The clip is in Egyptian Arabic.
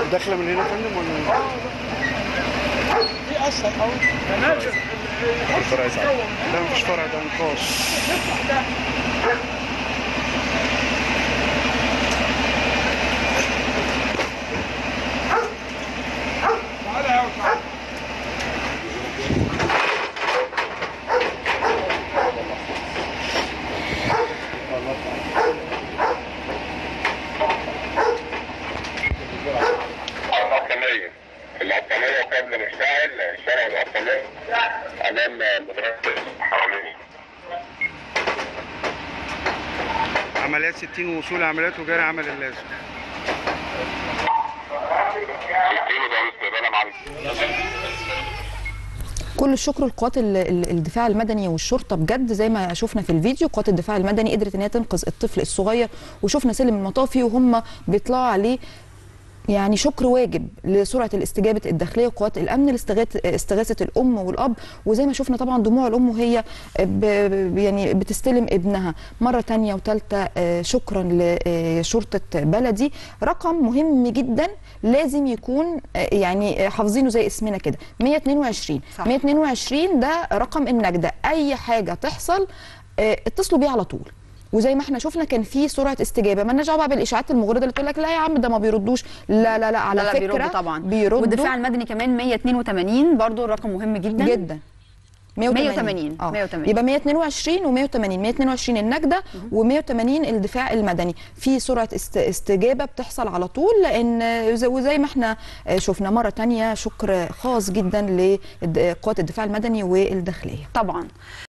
داخله من هنا يا فندم ولا دي اسهل او الفرع يسعد لا مفيش فرع ده انقاذ تعالى يا تعالى العطلية العطلية قبل مشتعل شارع العطلية أمام مدرسة الحرمية عمليات 60 وصول عمليات وجاري عمل اللازم اديله ده الاستقبال مع كل الشكر لقوات ال- ال- الدفاع المدني والشرطه بجد زي ما شفنا في الفيديو قوات الدفاع المدني قدرت ان هي تنقذ الطفل الصغير وشفنا سلم المطافي وهم بيطلعوا عليه يعني شكر واجب لسرعه الاستجابه الداخليه وقوات الامن لاستغاثه استغاثه الام والاب وزي ما شفنا طبعا دموع الام وهي ب ب- يعني بتستلم ابنها مره تانية وثالثه شكرا لشرطه بلدي رقم مهم جدا لازم يكون آه، يعني آه، حافظينه زي اسمنا كده 122 صح. 122 ده رقم النجده اي حاجه تحصل آه، اتصلوا بيه على طول وزي ما احنا شفنا كان في سرعه استجابه ما لناش دعوه بقى بالاشاعات المغرضه اللي تقول لك لا يا عم ده ما بيردوش لا لا لا على لا لا فكره بيردوا طبعا بيردوا والدفاع المدني كمان 182 برضو الرقم مهم جدا جدا 180. اه 180. يبقى 122 و180 122 النجده و180 الدفاع المدني في سرعه است... استجابه بتحصل على طول لان زي- وزي ما احنا شفنا مره تانية شكر خاص جدا لقوات الدفاع المدني والداخليه طبعا